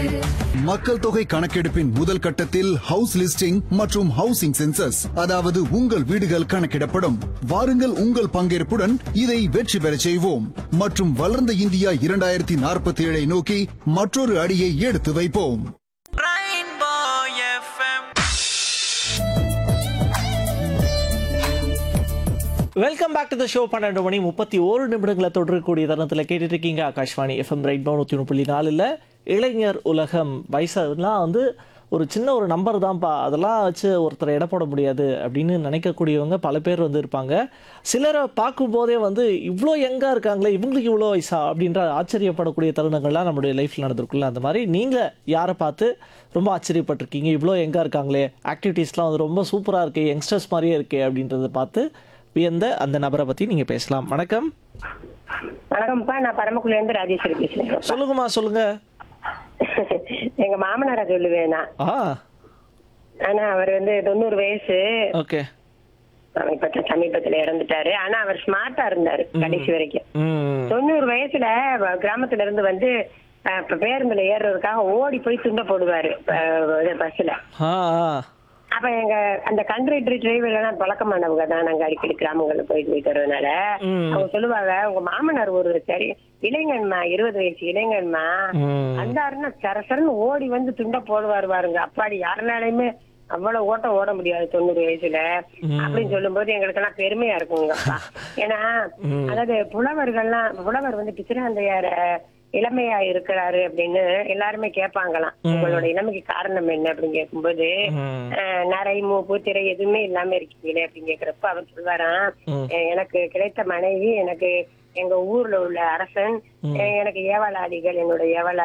மக்கள் தொகை கணக்கெடுப்பின் முதல் கட்டத்தில் ஹவுஸ் லிஸ்டிங் மற்றும் ஹவுசிங் சென்சஸ் அதாவது உங்கள் வீடுகள் கணக்கிடப்படும் வாருங்கள் உங்கள் பங்கேற்புடன் இதை வெற்றி பெறச் செய்வோம் மற்றும் வளர்ந்த இந்தியா இரண்டாயிரத்தி நாற்பத்தி ஏழை நோக்கி மற்றொரு அடியை எடுத்து வைப்போம் Rainbow FM. Welcome back to the show பன்னெண்டு மணி முப்பத்தி ஓரு நிமிடங்களை தொடரக்கூடிய தருணத்தில் கேட்டுட்டு இருக்கீங்க ஆகாஷ்வாணி எஃப்எம் ரைட் நூற்றி ஒன்று புள்ளி நாலில் இளைஞர் உலகம் வயசுலாம் வந்து ஒரு சின்ன ஒரு நம்பர் தான்ப்பா அதெல்லாம் வச்சு ஒருத்தரை எடை போட முடியாது அப்படின்னு நினைக்கக்கூடியவங்க பல பேர் வந்து இருப்பாங்க சிலரை பார்க்கும்போதே வந்து இவ்வளோ யங்காக இருக்காங்களே இவங்களுக்கு இவ்வளோ வயசா அப்படின்ற ஆச்சரியப்படக்கூடிய தருணங்கள்லாம் நம்மளுடைய லைஃப்பில் நடந்திருக்குல்ல அந்த மாதிரி நீங்கள் யாரை பார்த்து ரொம்ப ஆச்சரியப்பட்டிருக்கீங்க இவ்வளோ யங்காக இருக்காங்களே ஆக்டிவிட்டீஸ்லாம் வந்து ரொம்ப சூப்பராக இருக்கே யங்ஸ்டர்ஸ் மாதிரியே இருக்கே அப்படின்றத பார்த்து வியந்த அந்த நபரை பற்றி நீங்கள் பேசலாம் வணக்கம் வணக்கம்ப்பா நான் பரமக்குடில இருந்து ராஜேஸ்வரி பேசுறேன் சொல்லுங்கம்மா சொல்லுங்க எங்க மாமனார சொல்லுவேன் நான் ஆ ஆனா அவர் வந்து தொண்ணூறு வயசு ஓகே சமீபத்துல சமீபத்துல இறந்துட்டாரு ஆனா அவர் ஸ்மார்ட்டா இருந்தாரு கடைசி வரைக்கும் ம் தொண்ணூறு வயசுல வ- கிராமத்துல இருந்து வந்து அஹ், இப்ப பேருந்துல ஏறுறதுக்காக ஓடி போய் துண்ட போடுவாரு அஹ், பஸ்ல ஆ ஆ. அப்ப எங்க அந்த கண்ட்ரி டிரைவர் எல்லாம் பழக்கமானவங்க தான் நாங்க அடிக்கடி கிராமங்கள்ல போயிட்டு போயிட்டு வரதுனால ம். அவங்க சொல்லுவாங்க உங்க மாமனார் ஒரு சரி இளைஞன்மா இருபது வயசு இளைஞன்மா ம். வந்தாருன்னா சரசரன்னு ஓடி வந்து துண்ட போடுவாரு பாருங்க அப்பாடி யாருனாலையுமே அவ்வளவு ஓட்டம் ஓட முடியாது தொண்ணூறு வயசுல அப்படின்னு சொல்லும்போது எங்களுக்கு எல்லாம் பெருமையா இருக்குங்கப்பா ஏன்னா அதாவது புலவர்கள்லாம் புலவர் வந்து பிசிராந்தையார இளமையா இருக்கிறாரு அப்படின்னு எல்லாருமே கேட்பாங்களாம் உங்களோட இளமைக்கு காரணம் என்ன அப்படின்னு கேட்கும்போது ம். அஹ், நரை மூப்பு திரை எதுவுமே இல்லாம இருக்கீங்களே அப்படின்னு கேக்குறப்ப அவர் சொல்வாராம் ம். "அஹ், எனக்கு கிடைத்த மனைவி எனக்கு எங்க ஊர்ல உள்ள அரசன் அஹ், எனக்கு ஏவலாளிகள் என்னோட ஏவலா